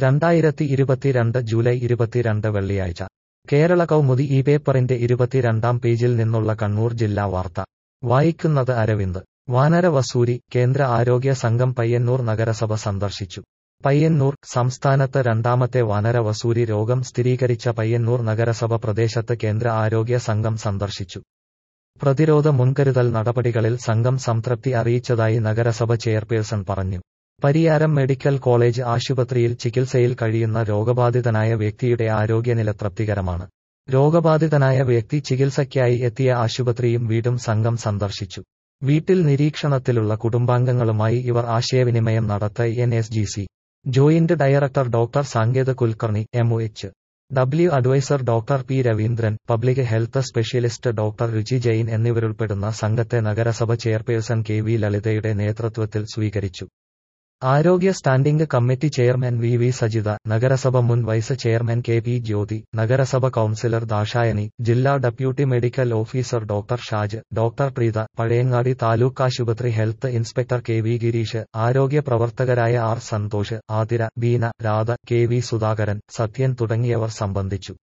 രണ്ടായിരത്തി ഇരുപത്തിരണ്ട് ജൂലൈ ഇരുപത്തിരണ്ട് വെള്ളിയാഴ്ച കേരള കൗമുദി ഈ പേപ്പറിന്റെ ഇരുപത്തിരണ്ടാം പേജിൽ നിന്നുള്ള കണ്ണൂർ ജില്ലാ വാർത്ത വായിക്കുന്നത് അരവിന്ദ് വാനര വസൂരി കേന്ദ്ര ആരോഗ്യ സംഘം പയ്യന്നൂർ നഗരസഭ സന്ദർശിച്ചു പയ്യന്നൂർ സംസ്ഥാനത്ത് രണ്ടാമത്തെ വാനര വസൂരി രോഗം സ്ഥിരീകരിച്ച പയ്യന്നൂർ നഗരസഭ പ്രദേശത്ത് കേന്ദ്ര ആരോഗ്യ സംഘം സന്ദർശിച്ചു പ്രതിരോധ മുൻകരുതൽ നടപടികളിൽ സംഘം സംതൃപ്തി അറിയിച്ചതായി നഗരസഭ ചെയർപേഴ്സൺ പറഞ്ഞു പരിയാരം മെഡിക്കൽ കോളേജ് ആശുപത്രിയിൽ ചികിത്സയിൽ കഴിയുന്ന രോഗബാധിതനായ വ്യക്തിയുടെ ആരോഗ്യനില തൃപ്തികരമാണ് രോഗബാധിതനായ വ്യക്തി ചികിത്സയ്ക്കായി എത്തിയ ആശുപത്രിയും വീടും സംഘം സന്ദർശിച്ചു വീട്ടിൽ നിരീക്ഷണത്തിലുള്ള കുടുംബാംഗങ്ങളുമായി ഇവർ ആശയവിനിമയം നടത്ത N S G C joint director doctor Sanket Kulkarni M O H W adviser doctor P Raveendran public health specialist doctor Ruchi Jain എന്നിവരുൾപ്പെടുന്ന സംഘത്തെ നഗരസഭ ചെയർപേഴ്സൺ കെ വി ലളിതയുടെ നേതൃത്വത്തിൽ സ്വീകരിച്ചു ആരോഗ്യ standing committee chairman V V Sajitha നഗരസഭ മുൻ vice chairman K P Jyothi നഗരസഭ കൌൺസിലർ ദാഷായണി ജില്ലാ deputy medical officer doctor Shaj doctor Preetha Pazhayangadi taluk ആശുപത്രി health inspector K V Gireesh ആരോഗ്യ പ്രവർത്തകരായ R Santhosh Athira Beena Radha K V Sudhakaran Sathyan തുടങ്ങിയവർ സംബന്ധിച്ചു